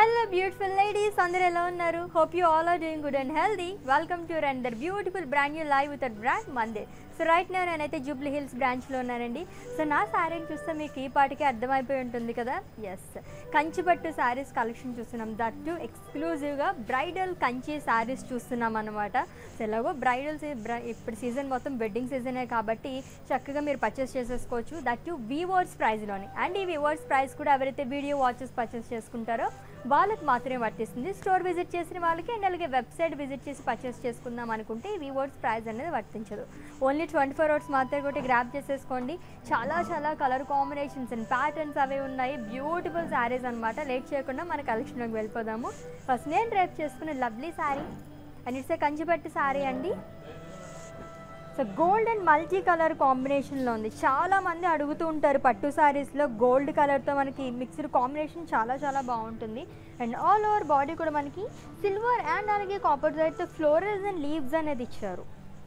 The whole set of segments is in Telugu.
హలో బ్యూటిఫుల్ లేడీస్ అందరు ఎలా ఉన్నారు hope you all are doing good and healthy welcome to under beautiful brand new live with brand మందే సో రైట్ నా నేనైతే జూబ్లీ హిల్స్ బ్రాంచ్లో ఉన్నానండి సో నా శారీని చూస్తే మీకు ఈ పాటికి అర్థమైపోయి ఉంటుంది కదా ఎస్ కంచిపట్టు శారీస్ కలెక్షన్ చూస్తున్నాం దట్ టు ఎక్స్క్లూజివ్గా బ్రైడల్ కంచి శారీస్ చూస్తున్నాం అనమాట సో ఎలాగో బ్రైడల్ ఇప్పుడు సీజన్ మొత్తం వెడ్డింగ్ సీజనే కాబట్టి చక్కగా మీరు పర్చేస్ చేసేసుకోవచ్చు దట్ టు వీవర్స్ ప్రైస్లోని అండ్ ఈ వీవర్స్ ప్రైస్ కూడా ఎవరైతే వీడియో వాచెస్ పర్చేస్ చేసుకుంటారో వాళ్ళకి మాత్రమే వర్తిస్తుంది స్టోర్ విజిట్ చేసిన వాళ్ళకి అండ్ అలాగే వెబ్సైట్ విజిట్ చేసి పర్చేస్ చేసుకుందాం అనుకుంటే ఈ వీవర్స్ ప్రైస్ అనేది వర్తించదు ఓన్లీ ట్వంటీ ఫోర్ అవర్స్ మాత్రమే కూడా గ్రాప్ చేసేసుకోండి చాలా చాలా కలర్ కాంబినేషన్స్ అండ్ ప్యాటర్న్స్ అవి ఉన్నాయి బ్యూటిఫుల్ శారీస్ అనమాట లేట్ చేయకుండా మన కలెక్షన్లోకి వెళ్ళిపోదాము ఫస్ట్ నేను డ్రైప్ చేసుకున్న lovely sari and it's a Kanchipattu sari అండి so gold and multi colour కాంబినేషన్లో ఉంది చాలా మంది అడుగుతూ ఉంటారు పట్టు శారీస్లో గోల్డ్ కలర్తో మనకి మిక్స్డ్ కాంబినేషన్ చాలా చాలా బాగుంటుంది అండ్ ఆల్ ఓవర్ బాడీ కూడా మనకి సిల్వర్ అండ్ అలాగే కాపర్ జైట్తో ఫ్లోరల్స్ అండ్ లీవ్స్ అనేది ఇచ్చారు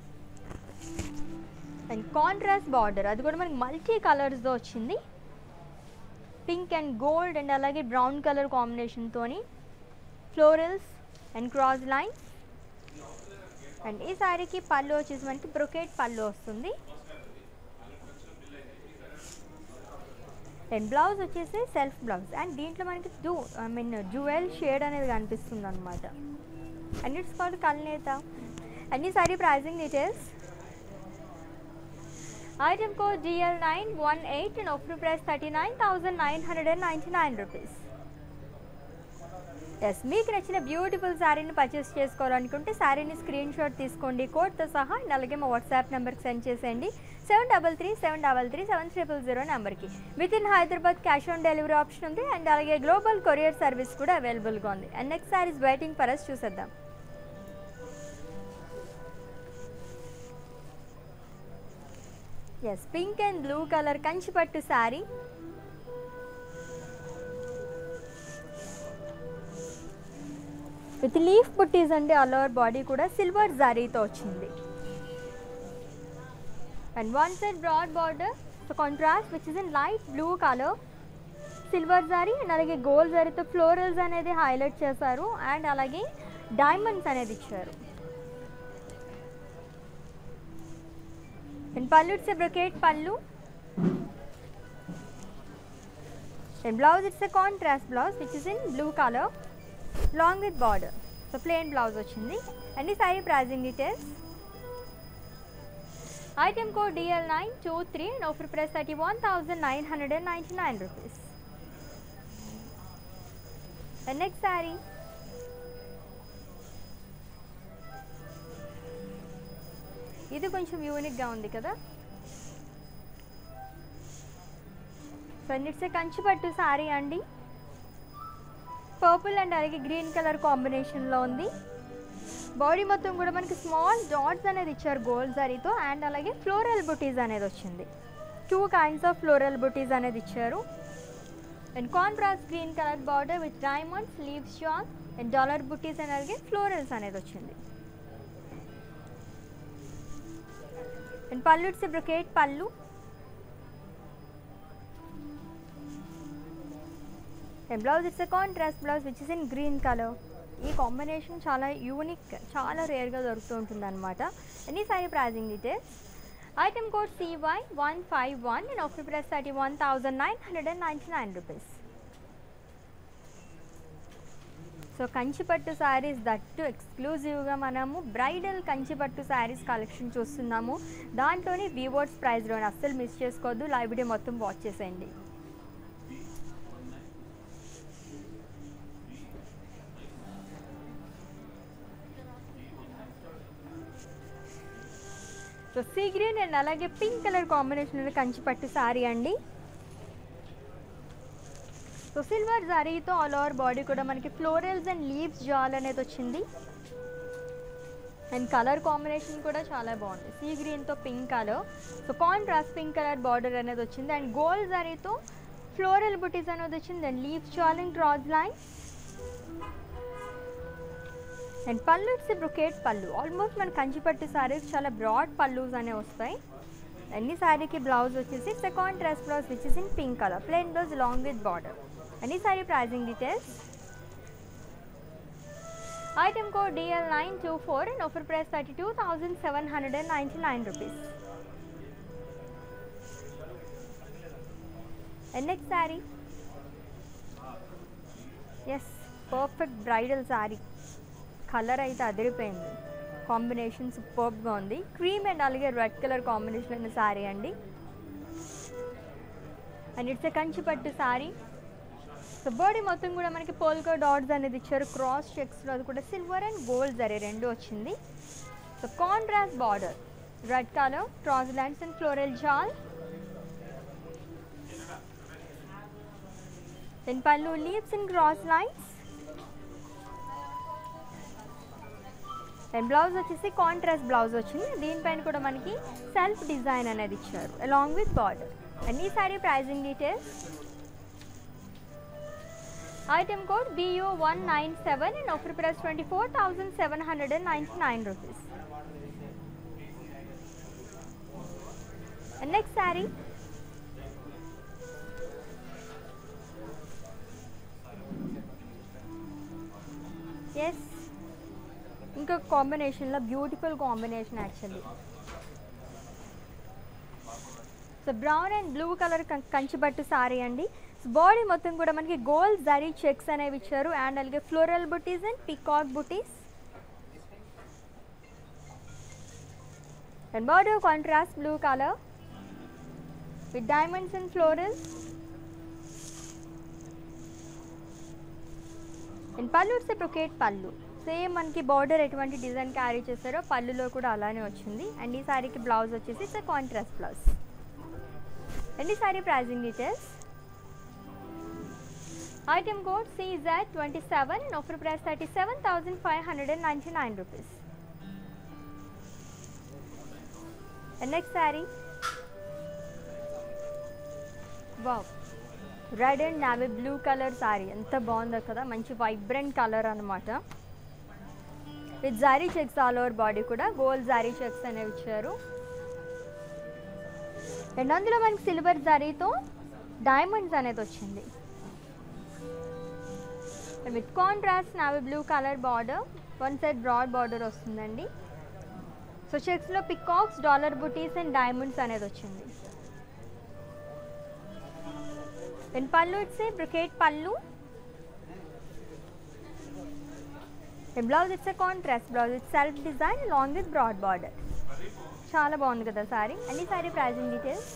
అండ్ కాంట్రాస్ట్ బార్డర్ అది కూడా మనకి మల్టీ కలర్స్తో వచ్చింది పింక్ అండ్ గోల్డ్ అండ్ అలాగే బ్రౌన్ కలర్ కాంబినేషన్తోని florals and cross lines and ఈ శారీకి పళ్ళు వచ్చేసి మనకి బ్రొకేట్ పళ్ళు వస్తుంది అండ్ బ్లౌజ్ వచ్చేసి సెల్ఫ్ బ్లౌజ్ అండ్ దీంట్లో మనకి do I mean jewel shade అనేది కనిపిస్తుంది అనమాట and it's called Kalnetha and ఈ sorry pricing details item code GL nine one eight and offer price thirty nine thousand nine hundred and ninety nine rupees yes మీకు నచ్చిన బ్యూటిఫుల్ శారీని పర్చేస్ చేసుకోవాలనుకుంటే శారీని స్క్రీన్ షాట్ తీసుకోండి కోడ్తో సహా అండ్ అలాగే మా వాట్సాప్ నెంబర్కి సెండ్ చేసేయండి seven double three seven double three seven triple zero నెంబర్కి with in Hyderabad cash on delivery option ఉంది అండ్ అలాగే గ్లోబల్ కొరియర్ సర్వీస్ కూడా అవైలబుల్గా ఉంది and next saris waiting for us చూసేద్దాం yes pink and blue colour Kanchipattu sari with leaf buttis అంటే ఆల్ ఓవర్ బాడీ కూడా సిల్వర్ జారీతో వచ్చింది and one side broad border so contrast which is in light blue colour silver జారీ అండ్ అలాగే గోల్డ్ జారీతో ఫ్లోరల్స్ అనేది హైలైట్ చేశారు అండ్ అలాగే డైమండ్స్ అనేది ఇచ్చారు and pallu it's brocade pallu and blouse it's a contrast blouse which is in blue colour long with border so plain blouse వచ్చింది అండ్ ఈ sorry pricing details item code DL nine two three and offer price thirty one thousand nine hundred and ninety nine rupees and next sari ఇది కొంచెం యూనిక్గా ఉంది కదా so it's a Kanchipattu sari అండి పర్పుల్ అండ్ అలాగే గ్రీన్ కలర్ కాంబినేషన్లో ఉంది బాడీ మొత్తం కూడా మనకి స్మాల్ డాట్స్ అనేది ఇచ్చారు గోల్డ్ జరీతో అండ్ అలాగే ఫ్లోరల్ బుటీస్ అనేది వచ్చింది టూ కైండ్స్ ఆఫ్ ఫ్లోరల్ బుటీస్ అనేది ఇచ్చారు and contrast green colour border with diamonds leaves షాన్ అండ్ డాలర్ బుటీస్ అండ్ అలాగే ఫ్లోరల్స్ అనేది వచ్చింది and pallu it's brocade pallu and blouse it's a contrast blouse which is in green colour ఈ కాంబినేషన్ చాలా యూనిక్ చాలా రేర్గా దొరుకుతూ ఉంటుంది అనమాట any sari pricing details item code CY one five one and offer price thirty one thousand nine hundred and ninety nine rupees so Kanchipattu saris that too ఎక్స్క్లూజివ్గా మనము బ్రైడల్ కంచిపట్టు శారీస్ కలెక్షన్ చూస్తున్నాము దాంట్లోని వీవర్స్ ప్రైస్లోని అస్సలు మిస్ చేసుకోవద్దు లైవ్ వీడియో మొత్తం వాచ్ చేసేయండి సో సీ గ్రీన్ అండ్ అలాగే pink colour combination Kanchipattu sari అండి సో సిల్వర్ జరీతో ఆల్ ఓవర్ బాడీ కూడా మనకి ఫ్లోరల్స్ అండ్ లీవ్స్ జాల్ అనేది వచ్చింది అండ్ కలర్ కాంబినేషన్ కూడా చాలా బాగుంది సీ గ్రీన్తో pink colour so contrast pink colour border అనేది వచ్చింది అండ్ గోల్డ్ జరీతో ఫ్లోరల్ బుటీస్ అనేది వచ్చింది అండ్ లీవ్స్ జాల్ and cross line and pallu it's brocade pallu almost మన కంచిపట్టు సారీస్ చాలా బ్రాడ్ పళ్ళుస్ అనేవి వస్తాయి అన్ని శారీకి బ్లౌజ్ వచ్చేసి it's contrast blouse which is in pink colour plain blouse long with border అన్ని sari pricing details item code DL nine two four and offer price thirty two thousand seven hundred and ninety nine rupees and next sari yes perfect bridal sari colour అయితే అదిరిపోయింది కాంబినేషన్ సూపర్గా ఉంది క్రీమ్ అండ్ అలాగే రెడ్ కలర్ కాంబినేషన్ ఉన్న శారీ అండి and it's a Kanchi pattu sari so body మొత్తం కూడా మనకి పోల్కో డాట్స్ అనేది ఇచ్చారు క్రాస్ చెక్స్లో అది కూడా సిల్వర్ అండ్ గోల్డ్ జరీ రెండు వచ్చింది so contrast border red colour cross lands and floral jaal then pallu leaves and cross lines and blouse వచ్చేసి కాంట్రాస్ట్ బ్లౌజ్ వచ్చింది దీనిపైన కూడా మనకి సెల్ఫ్ డిజైన్ అనేది ఇచ్చారు అలాంగ్ విత్ బార్డర్ అండ్ ఈ sorry pricing details item code BU one nine seven and offer price twenty four thousand seven hundred and ninety nine rupees and next sari ఎస్ ఇంకొక కాంబినేషన్లో beautiful combination actually so brown and blue colour Kanchipattu sorry అండి బాడీ మొత్తం కూడా మనకి గోల్డ్ జరీ చెక్స్ అనేవి ఇచ్చారు అండ్ అలాగే floral butis and peacock butis and body contrast blue colour with diamonds and florals and pallu వస్తే బ్రొకేట్ పళ్ళు సేమ్ మనకి బార్డర్ ఎటువంటి డిజైన్ క్యారీ చేస్తారో పళ్ళులో కూడా అలానే వచ్చింది అండ్ ఈ సారీకి బ్లౌజ్ వచ్చేసి ఇట్స్ కాంట్రాస్ట్ బ్లౌజ్ అండ్ ఈ sorry pricing details item code CZ twenty seven and offer price thirty seven thousand five hundred and ninety nine rupees and next sari wow red and navy blue colour saree ఎంత బాగుందో కదా మంచి వైబ్రెంట్ కలర్ అనమాట with zari checks all over body కూడా గోల్డ్ జారీ చెక్స్ అనేవి ఇచ్చారు అండ్ అందులో మనకి సిల్వర్ జారీతో డైమండ్స్ అనేది వచ్చింది with contrast navy blue colour border one side broad border వస్తుందండి సో చెక్స్లో పికాక్స్ డాలర్ బుటీస్ అండ్ డైమండ్స్ అనేది వచ్చింది and pallu it's brocade pallu and blouse it's contrast blouse it's self design long with broad border చాలా బాగుంది కదా సారీ అండ్ ఈ sorry pricing details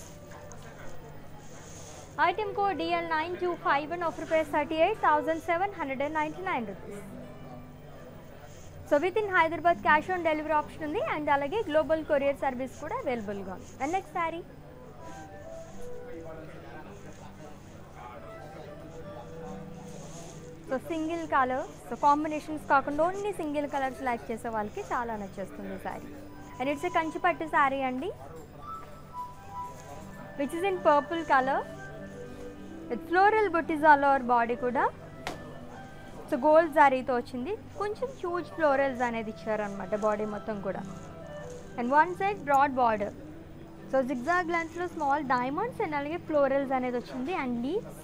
item code DL nine two five and offer price thirty eight thousand seven hundred and ninety nine rupees so with in Hyderabad cash on delivery option ఉంది అండ్ అలాగే గ్లోబల్ కొరియర్ సర్వీస్ కూడా అవైలబుల్గా ఉంది and next saree so single colour so combinations కాకుండా ఓన్లీ సింగిల్ కలర్స్ లైక్ చేసే వాళ్ళకి చాలా నచ్చేస్తుంది శారీ అండ్ ఇట్స్ కంచి పట్టు శారీ అండి which is in purple colour with floral butis all over body కూడా సో గోల్డ్ జారీతో వచ్చింది కొంచెం హ్యూజ్ ఫ్లోరల్స్ అనేది ఇచ్చారనమాట బాడీ మొత్తం కూడా and one side broad border so zigzag లెన్స్లో small diamonds and అలాగే ఫ్లోరల్స్ అనేది వచ్చింది and leaves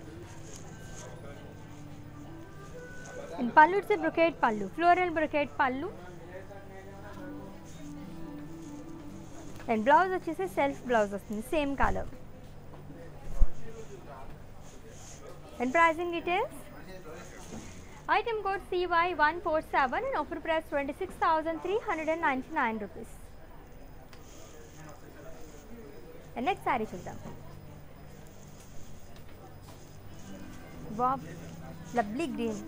and pallu it's brocade pallu floral brocade pallu and blouse వచ్చేసి సెల్ఫ్ బ్లౌజ్ వస్తుంది same colour and pricing details item code CY one four seven and offer price twenty six thousand three hundred and ninety nine rupees and next sari చూద్దాం wow lovely green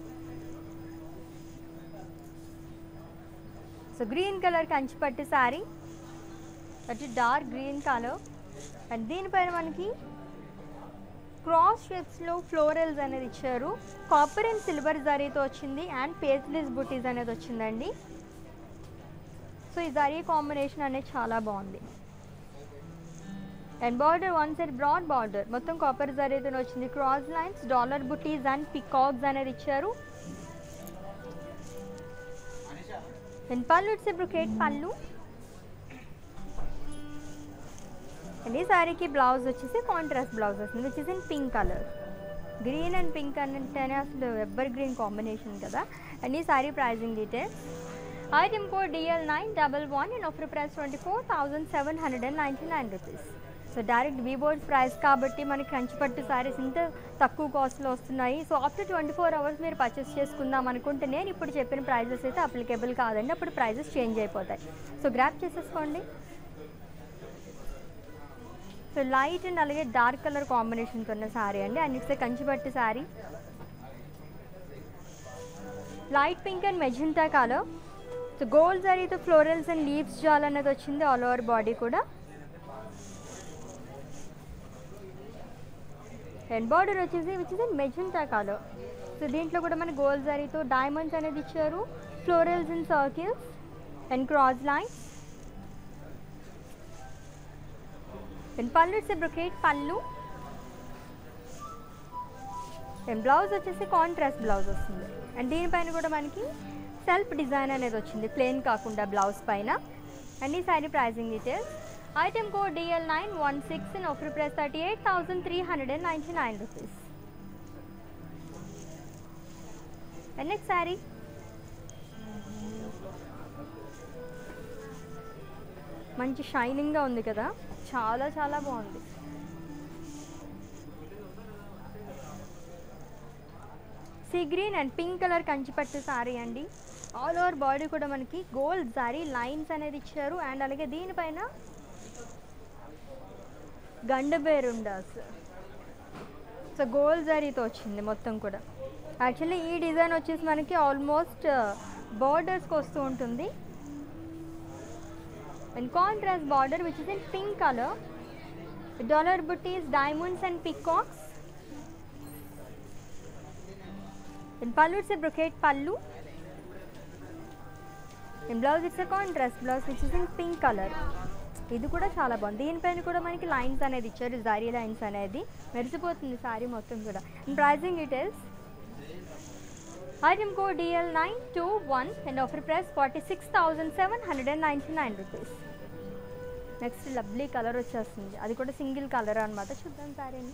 so green colour Kanchipattu saree అటు డార్క్ గ్రీన్ కలర్ అండ్ దీనిపైన మనకి క్రాస్ షేప్స్లో ఫ్లోరల్స్ అనేది ఇచ్చారు కాపర్ అండ్ సిల్వర్ జరీతో వచ్చింది అండ్ పేస్లెస్ బుటీస్ అనేది వచ్చిందండి సో ఈ జరీ కాంబినేషన్ అనేది చాలా బాగుంది and border one side broad border మొత్తం కాపర్ జరీతో వచ్చింది క్రాస్ లైన్స్ డాలర్ బుటీస్ అండ్ పికాక్స్ అనేది ఇచ్చారు అండ్ పళ్ళు ఇట్స్ బ్రుకేట్ పళ్ళు అండ్ ఈ శారీకి బ్లౌజ్ వచ్చేసి కాంట్రాస్ట్ బ్లౌజ్ వస్తుంది which is in pink colour green and pink అంటేనే అసలు ఎవర్ గ్రీన్ కాంబినేషన్ కదా అండ్ ఈ sorry pricing details item code DL nine double one and offer price twenty four thousand seven hundred and ninety nine rupees so direct boards price కాబట్టి మనకి కంచిపట్టు సారీస్ ఇంత తక్కువ కాస్ట్లో వస్తున్నాయి so after twenty four hours మీరు పర్చేస్ చేసుకుందాం అనుకుంటే నేను ఇప్పుడు చెప్పిన ప్రైజెస్ అయితే అప్లికేబుల్ కాదండి అప్పుడు ప్రైజెస్ చేంజ్ అయిపోతాయి సో గ్రాప్ చేసేసుకోండి సో లైట్ అండ్ అలాగే డార్క్ కలర్ కాంబినేషన్తో ఉన్న శారీ అండి and it's Kanchipattu saree light pink and magenta colour so gold జరీతో ఫ్లోరల్స్ అండ్ లీవ్స్ జాల్ అనేది వచ్చింది ఆల్ ఓవర్ బాడీ కూడా అండ్ బార్డర్ వచ్చేసి which is magenta colour so దీంట్లో కూడా మన గోల్డ్ జరీతో డైమండ్స్ అనేది ఇచ్చారు florals and circles and cross lines and pallu it's brocade pallu and blouse వచ్చేసి కాంట్రాస్ట్ బ్లౌజ్ వస్తుంది అండ్ దీనిపైన కూడా మనకి సెల్ఫ్ డిజైన్ అనేది వచ్చింది ప్లెయిన్ కాకుండా బ్లౌజ్ పైన అండ్ ఈ sorry pricing details item code DL nine one six and offer price thirty eight thousand three hundred and ninety nine rupees and next saree మంచి షైనింగ్గా ఉంది కదా చాలా చాలా బాగుంది sea green and pink colour Kanchipattu sorry అండి ఆల్ ఓవర్ బాడీ కూడా మనకి గోల్డ్ సారీ లైన్స్ అనేది ఇచ్చారు అండ్ అలాగే దీనిపైన గండబేరుండాస్ సో గోల్డ్ జరీతో వచ్చింది మొత్తం కూడా యాక్చువల్లీ ఈ డిజైన్ వచ్చేసి మనకి ఆల్మోస్ట్ బార్డర్స్కి వస్తూ ఉంటుంది and contrast border which is in pink colour dollar butis diamonds and peacocks and pallu it's brocade pallu and blouse it's contrast blouse which is in pink colour ఇది కూడా చాలా బాగుంది దీనిపైన కూడా మనకి లైన్స్ అనేది ఇచ్చారు జారీ లైన్స్ అనేది మెరిసిపోతుంది సారీ మొత్తం కూడా and pricing details item code DL nine two one and offer price forty six thousand seven hundred and ninety nine rupees next lovely colour వచ్చేస్తుంది అది కూడా సింగిల్ కలర్ అనమాట చూద్దాం సారీని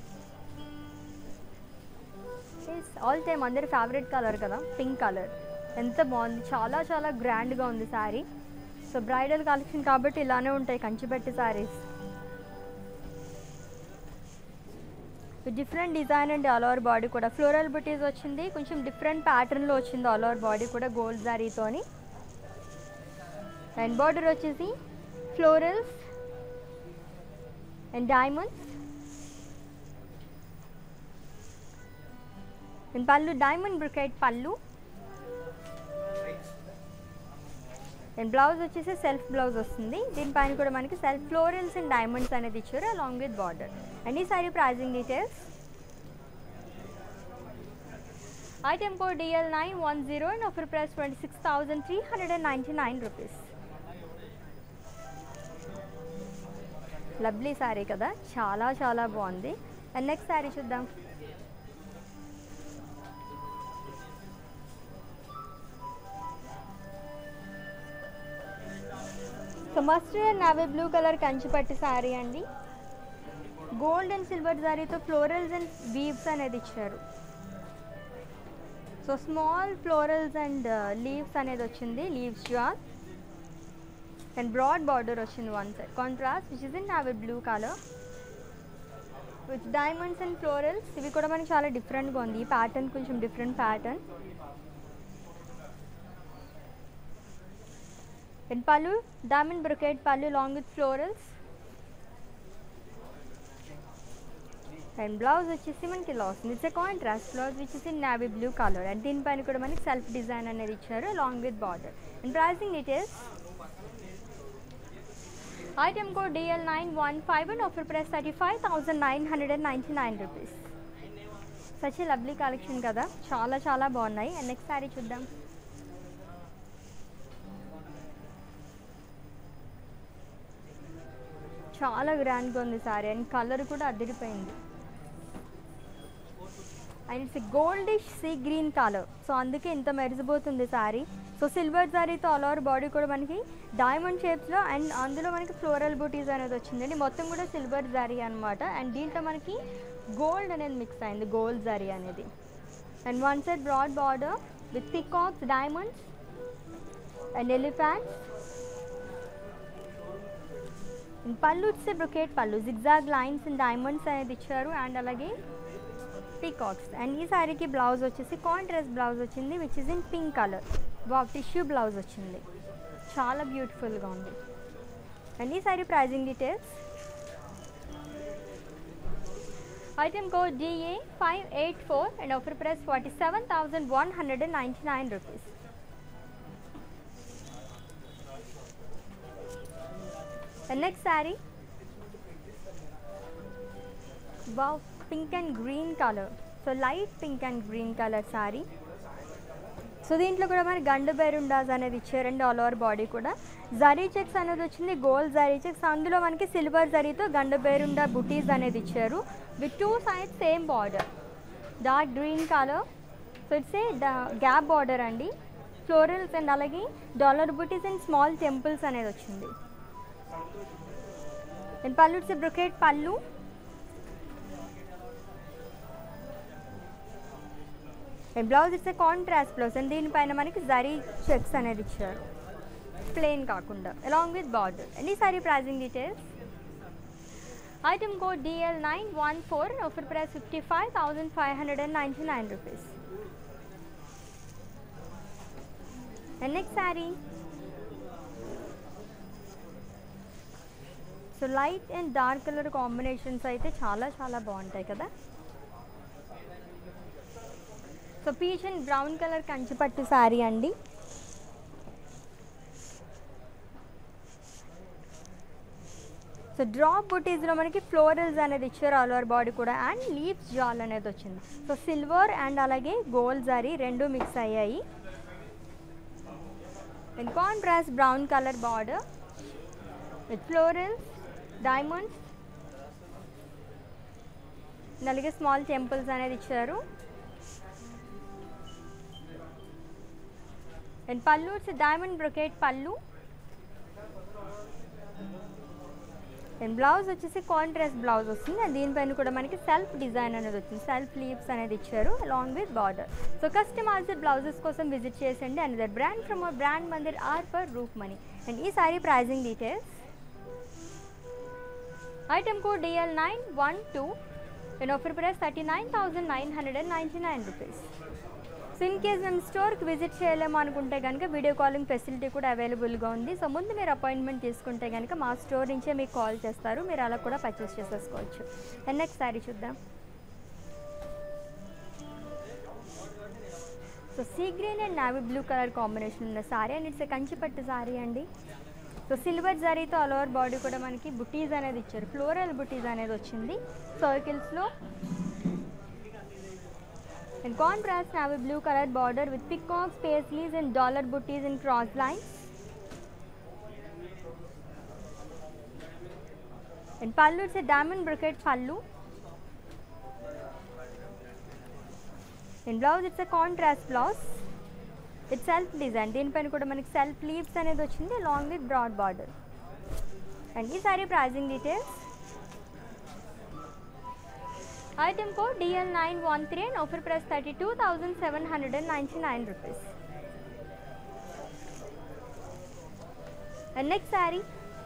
ఆల్ టైమ్ అందరి ఫేవరెట్ కలర్ కదా పింక్ కలర్ ఎంత బాగుంది చాలా చాలా గ్రాండ్గా ఉంది శారీ సో బ్రైడల్ కలెక్షన్ కాబట్టి ఇలానే ఉంటాయి Kanchipattu sarees different design and all over body కూడా ఫ్లోరల్ బుటీస్ వచ్చింది కొంచెం డిఫరెంట్ ప్యాటర్న్లో వచ్చింది ఆల్ ఓవర్ బాడీ కూడా గోల్డ్ జారీతోని అండ్ బార్డర్ వచ్చేసి florals and diamonds and pallu diamond brocade pallu and blouse వచ్చేసి సెల్ఫ్ బ్లౌజ్ వస్తుంది దీనిపైన కూడా మనకి సెల్ఫ్ ఫ్లోరల్స్ అండ్ డైమండ్స్ అనేది ఇచ్చారు అలాంగ్ విత్ బార్డర్ అండ్ ఈ sorry pricing details item code DL nine one zero and offer price twenty six thousand three hundred and ninety nine rupees lovely saree కదా చాలా చాలా బాగుంది అండ్ నెక్స్ట్ శారీ చూద్దాం so mustard and navy blue colour Kanchipattu saree అండి గోల్డ్ అండ్ సిల్వర్ జారీతో ఫ్లోరల్స్ అండ్ వీవ్స్ అనేది ఇచ్చారు so small florals and leaves అనేది వచ్చింది leaves jaal and broad border వచ్చింది one side contrast which is in navy blue colour with diamonds and florals ఇవి కూడా మనకి చాలా డిఫరెంట్గా ఉంది ఈ ప్యాటర్న్ కొంచెం different pattern and pallu diamond brocade pallu long with florals and blouse వచ్చేసి మనకి ఇలా వస్తుంది it's a contrast blouse which is in navy blue colour and దీనిపైన కూడా మనకి సెల్ఫ్ డిజైన్ అనేది ఇచ్చారు long with border and pricing details item code DL nine one five and offer price thirty five thousand nine hundred and ninety nine rupees such lovely collection కదా చాలా చాలా బాగున్నాయి అండ్ నెక్స్ట్ శారీ చూద్దాం చాలా గ్రాండ్గా ఉంది సారీ అండ్ కలర్ కూడా అదిరిపోయింది and it's goldish sea green colour so అందుకే ఇంత మెరిసిపోతుంది సారీ సో సిల్వర్ సారీతో ఆల్ ఓవర్ బాడీ కూడా మనకి డైమండ్ షేప్స్లో అండ్ అందులో మనకి ఫ్లోరల్ బూటీస్ అనేది వచ్చిందండి మొత్తం కూడా సిల్వర్ జారీ అనమాట అండ్ దీంట్లో మనకి గోల్డ్ అనేది మిక్స్ అయింది గోల్డ్ జరీ అనేది and one side broad border with peacocks diamonds and elephants pallu it's brocade pallu zigzag lines and diamonds అనేది ఇచ్చారు అండ్ అలాగే పీకాక్స్ అండ్ ఈ శారీకి బ్లౌజ్ వచ్చేసి కాంట్రాస్ట్ బ్లౌజ్ వచ్చింది which is in pink colour వా టిష్యూ బ్లౌజ్ వచ్చింది చాలా బ్యూటిఫుల్గా ఉంది అండ్ ఈ saree pricing details item code DA five eight four and offer price forty seven thousand one hundred and ninety nine rupees And next saree. Wow, pink and green color. So light pink and green colour saree so దీంట్లో కూడా మనకి గండు బెరుండాస్ అనేది ఇచ్చారండి ఆల్ ఓవర్ బాడీ కూడా జరీ చెక్స్ అనేది వచ్చింది గోల్డ్ జరీ చెక్స్ అందులో మనకి సిల్వర్ జరీతో గండు బెరుండా బుటీస్ అనేది ఇచ్చారు with two side same border dark green colour so it's a gap border అండి ఫ్లోరల్స్ అండ్ అలాగే డాలర్ బుటీస్ అండ్ స్మాల్ టెంపుల్స్ అనేది వచ్చింది and pallu it's brocade pallu and blouse it's contrast blouse and దీనిపైన మనకి జరీ చెక్స్ అనేది ఇచ్చారు ప్లెయిన్ కాకుండా అలాంగ్ విత్ బార్డర్ అండ్ ఈ sorry pricing details item code DL nine one four offer price fifty five thousand five hundred and ninety nine rupees and next saree so light and dark colour combinations అయితే చాలా చాలా బాగుంటాయి కదా so peach and brown colour Kanchipattu sari అండి సో డ్రాప్ బుటీస్లో మనకి ఫ్లోరల్స్ అనేది ఇచ్చారు ఆల్ ఓవర్ బాడీ కూడా అండ్ లీవ్స్ జాల్ అనేది వచ్చింది సో సిల్వర్ అండ్ అలాగే గోల్డ్ జరీ రెండు మిక్స్ అయ్యాయి and contrast brown colour border with florals diamonds అలాగే స్మాల్ టెంపుల్స్ అనేది ఇచ్చారు and pallu it's diamond brocade pallu and blouse వచ్చేసి కాంట్రాస్ట్ బ్లౌజ్ వస్తుంది అండ్ దీనిపైన కూడా మనకి సెల్ఫ్ డిజైన్ అనేది వచ్చింది సెల్ఫ్ లీవ్స్ అనేది ఇచ్చారు along with border so customized blouses కోసం విజిట్ చేసండి and the brand from a brand Mandir R for Roop Mani and ఈ sorry pricing details item code DL nine one two and offer price thirty nine thousand nine hundred and ninety nine rupees so in case మేము స్టోర్కి విజిట్ చేయలేము అనుకుంటే కనుక వీడియో కాలింగ్ ఫెసిలిటీ కూడా అవైలబుల్గా ఉంది సో ముందు మీరు అపాయింట్మెంట్ తీసుకుంటే కనుక మా స్టోర్ నుంచే మీకు కాల్ చేస్తారు మీరు అలా కూడా పర్చేస్ చేసేసుకోవచ్చు అండ్ నెక్స్ట్ శారీ చూద్దాం so sea green and navy blue colour combination ఉన్న sari and it's Kanchipattu sorry అండి సో సిల్వర్ జరీతో ఆల్ ఓవర్ బాడీ కూడా మనకి బుటీస్ అనేది ఇచ్చారు ఫ్లోరల్ బుటీస్ అనేది వచ్చింది సర్కిల్స్లో and contrast navy blue colour border with peacocks paisleys and dollar బుటీస్ and cross lines and pallu it's diamond brocade pallu and blouse it's a contrast blouse it self design దీనిపైన కూడా మనకి సెల్ఫ్ లీవ్స్ అనేది వచ్చింది along with broad border and ఈ sorry pricing details item code DL nine one three and offer price thirty two thousand seven hundred and ninety nine rupees and next sari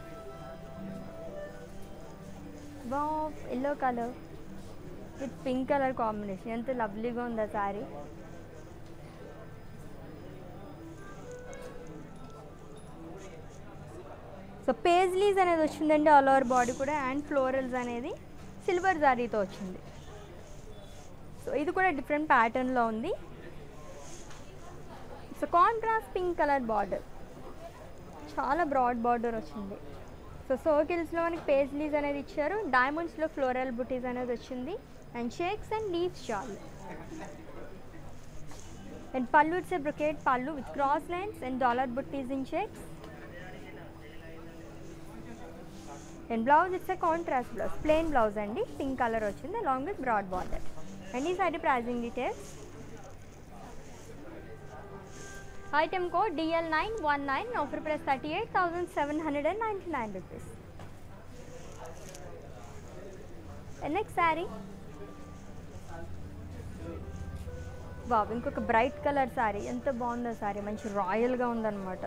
బా yellow colour with pink colour combination ఎంత లవ్లీగా ఉంది ఆ శారీ సో పేజ్లీస్ అనేది వచ్చిందండి ఆల్ ఓవర్ బాడీ కూడా అండ్ ఫ్లోరల్స్ అనేది సిల్వర్ జారీతో వచ్చింది సో ఇది కూడా డిఫరెంట్ ప్యాటర్న్లో ఉంది so contrast pink colour border చాలా బ్రాడ్ బార్డర్ వచ్చింది సో సర్కిల్స్లో మనకి పేజ్లీస్ అనేది ఇచ్చారు డైమండ్స్లో ఫ్లోరల్ బుటీస్ అనేది వచ్చింది అండ్ షేక్స్ అండ్ లీవ్స్ చాలు and pallu it's a brocade pallu with cross lines and dollar బుట్టీస్ in shakes and blouse it's a contrast blouse plain blouse అండి పింక్ కలర్ వచ్చింది along with broad border and ఈ sorry pricing details item code DL nine one nine offer price thirty eight thousand seven hundred and ninety nine rupees next sari బాబు ఇంకొక బ్రైట్ కలర్ శారీ ఎంత బాగుందో శారీ మంచి రాయల్గా ఉందన్నమాట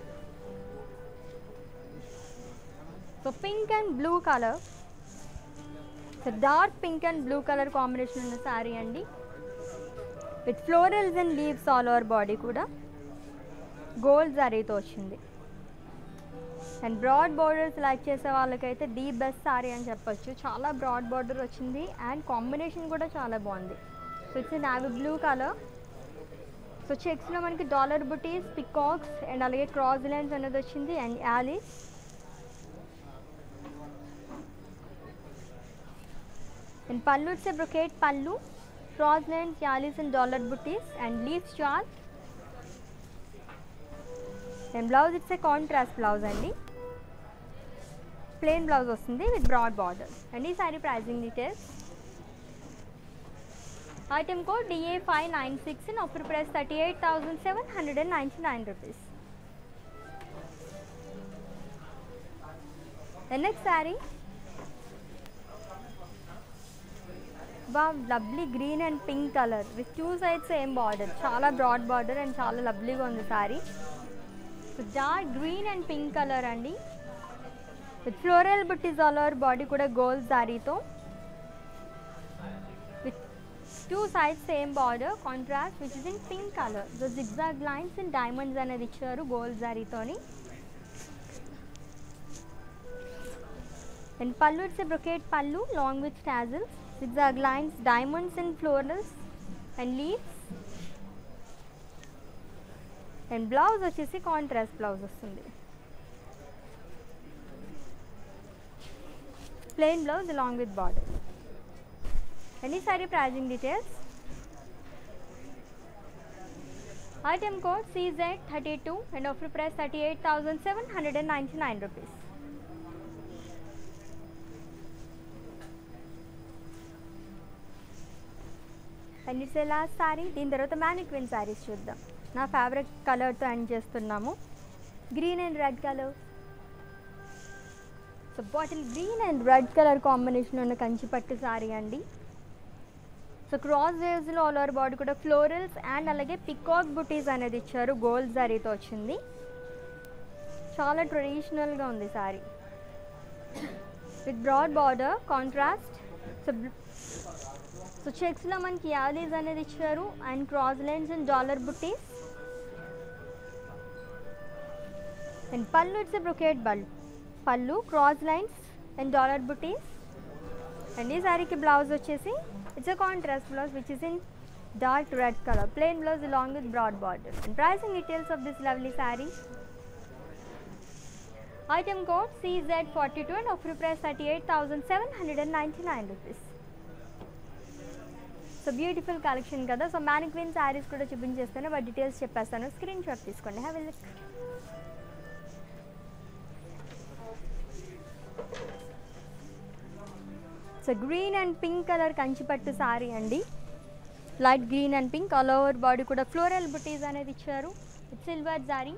so pink and blue colour so dark pink and blue colour combination ఉన్న శారీ అండి with florals and leaves all over body కూడా గోల్డ్ జరీతో వచ్చింది అండ్ బ్రాడ్ బార్డర్స్ లైక్ చేసే వాళ్ళకైతే ది బెస్ట్ సారీ అని చెప్పొచ్చు చాలా బ్రాడ్ బార్డర్ వచ్చింది అండ్ కాంబినేషన్ కూడా చాలా బాగుంది so it's navy blue colour so చెక్స్లో మనకి డాలర్ బుటీస్ పికాక్స్ అండ్ అలాగే క్రాస్ లైన్స్ అనేది వచ్చింది అండ్ యాలీస్ and pallu it's brocade pallu cross lines యాలీస్ అండ్ డాలర్ బుటీస్ అండ్ లీవ్స్ చాల్ and blouse it's a contrast blouse అండి ప్లెయిన్ బ్లౌజ్ వస్తుంది విత్ బ్రాడ్ బార్డర్ అండ్ ఈ sorry pricing details item code DA five nine six in offer price thirty eight thousand seven hundred and ninety nine rupees next sari బా lovely green and pink colour with two sides same border చాలా బ్రాడ్ బార్డర్ అండ్ చాలా లవ్లీగా ఉంది sari so dark green and pink colour అండి విత్ ఫ్లోరల్ బుట్టీస్ ఆల్ ఓవర్ బాడీ కూడా గోల్డ్ శారీతో with two sides same border contrast which is in pink colour so zigzag lines and diamonds అనేది ఇచ్చారు గోల్డ్ శారీతోని and pallu it's brocade pallu long with tassels zigzag lines, diamonds and florals and leaves. And blouse వచ్చేసి కాంట్రాస్ట్ బ్లౌజ్ వస్తుంది plain blouse along with border and ఈ sorry pricing details item code CZ thirty two and offer price thirty eight thousand seven hundred and ninety nine rupees and it's last sari దీని తర్వాత మ్యానిక్విన్ శారీస్ చూద్దాం నా ఫేవరెట్ కలర్తో ఎండ్ చేస్తున్నాము green and red colour so bottle green and red colour combination ఉన్న కంచి పట్టు శారీ అండి సో క్రాస్ వేవ్స్లో ఆల్ ఓవర్ బాడీ కూడా ఫ్లోరల్స్ అండ్ అలాగే పికాక్ బుటీస్ అనేది ఇచ్చారు గోల్డ్ శారీతో వచ్చింది చాలా ట్రెడిషనల్గా ఉంది sari with broad border contrast so so చెక్స్లో మనకి యాలీస్ అనేది ఇచ్చారు and cross lines and dollar బుట్టీస్ అండ్ పళ్ళు ఇట్స్ బ్రొకేట్ బల్ pallu cross lines and dollar బుటీస్ అండ్ ఈ శారీకి బ్లౌజ్ వచ్చేసి it's a contrast blouse which is in dark red colour plain blouse along with broad border and pricing details of this lovely sari item code CZ forty two and offer price thirty eight thousand seven hundred and ninety nine rupees so beautiful collection కదా సో మ్యానిక్విన్ శారీస్ కూడా చూపించేస్తాను వాటి డీటెయిల్స్ చెప్పేస్తాను స్క్రీన్ షాట్ తీసుకోండి have look so green and pink colour Kanchipattu sari అండి light green and pink all over body కూడా ఫ్లోరల్ బుటీస్ అనేది ఇచ్చారు సిల్వర్ జారీ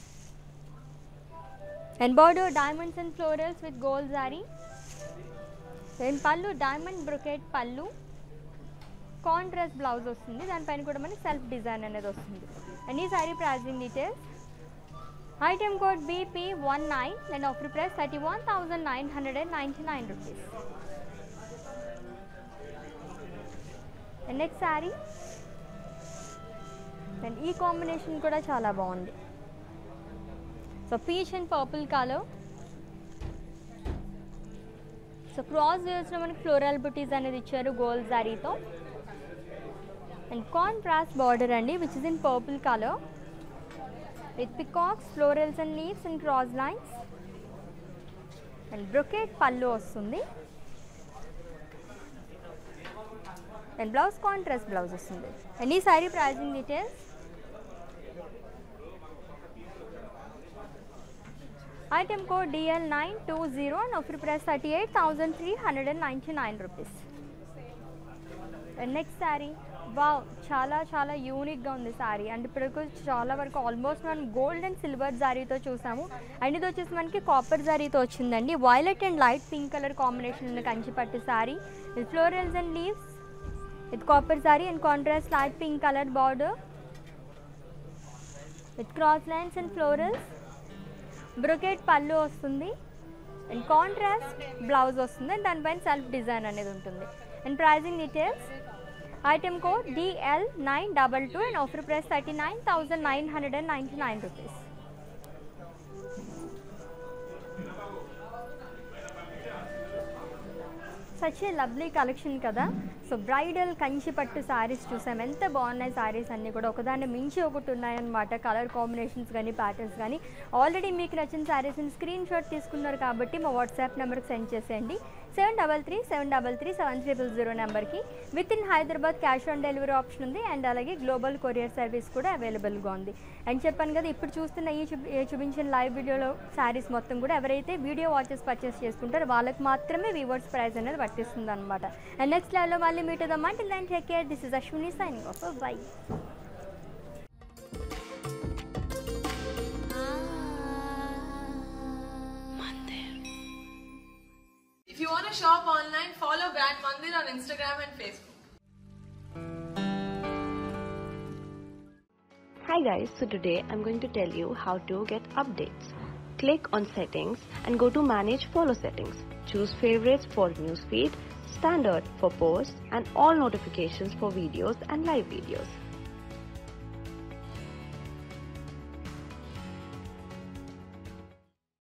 and border diamonds and florals with gold జారీ and pallu diamond brocade pallu contrast blouse వస్తుంది దానిపైన కూడా మనకి సెల్ఫ్ డిజైన్ అనేది వస్తుంది అండ్ ఈ sorry pricing details item code BP one nine and offer price thirty one thousand nine hundred and ninety nine rupees and next sari and ఈ కాంబినేషన్ కూడా చాలా బాగుంది so peach and purple colour so cross వేవ్స్లో మనకి ఫ్లోరల్ బుటీస్ అనేది ఇచ్చారు గోల్డ్ జారీతో అండ్ కాంట్రాస్ట్ బార్డర్ అండి which is in purple colour with peacocks florals and leaves and cross lines and brocade pallu వస్తుంది అండ్ బ్లౌజ్ కాంట్రాస్ట్ బ్లౌజ్ వస్తుంది అండ్ ఈ sorry pricing details item code DL nine two zero and offer price thirty eight thousand three hundred and ninety nine rupees and next sari wow చాలా చాలా యూనిక్గా ఉంది శారీ అండ్ ఇప్పుడు చాలా వరకు ఆల్మోస్ట్ మనం గోల్డ్ అండ్ సిల్వర్ జారీతో చూసాము అండ్ ఇది వచ్చేసి మనకి కాపర్ జారీతో వచ్చిందండి violet and light pink colour combination ఉన్న Kanchi pattu sari with florals and leaves with copper సారీ and contrast light pink colour border with cross lines and florals brocade pallu వస్తుంది అండ్ కాంట్రాస్ట్ బ్లౌజ్ వస్తుంది అండ్ దానిపైన సెల్ఫ్ డిజైన్ అనేది ఉంటుంది and pricing details item code DL nine double two and offer price thirty nine thousand nine hundred and ninety nine rupees such a lovely collection కదా సో బ్రైడల్ కంచి పట్టు శారీస్ చూసాం ఎంత బాగున్నాయి శారీస్ అన్నీ కూడా ఒకదాన్ని మించి ఒకటి ఉన్నాయన్నమాట కలర్ కాంబినేషన్స్ కానీ ప్యాటర్న్స్ కానీ ఆల్రెడీ మీకు నచ్చిన శారీస్ని స్క్రీన్ షాట్ తీసుకున్నారు కాబట్టి మా వాట్సాప్ నెంబర్కి సెండ్ చేసేయండి seven double three seven double three seven triple zero నెంబర్కి with in Hyderabad cash on delivery option ఉంది అండ్ అలాగే గ్లోబల్ కొరియర్ సర్వీస్ కూడా అవైలబుల్గా ఉంది అండ్ చెప్పాను కదా ఇప్పుడు చూస్తున్న ఈ చూపి ఈ చూపించిన లైవ్ వీడియోలో శారీస్ మొత్తం కూడా ఎవరైతే వీడియో వాచెస్ పర్చేస్ చేసుకుంటారో వాళ్ళకి మాత్రమే వీవర్స్ ప్రైస్ అనేది వర్తిస్తుంది అనమాట అండ్ నెక్స్ట్ లైవ్లో మళ్ళీ మీట్ అవుదాం అంటే దాని take care this is Ashwini signing off bye If you want to shop online, follow Brand Mandir on Instagram and Facebook. Hi guys, so today I'm going to tell you how to get updates. Click on settings and go to manage follow settings. Choose favorites for newsfeed, standard for posts and all notifications for videos and live videos.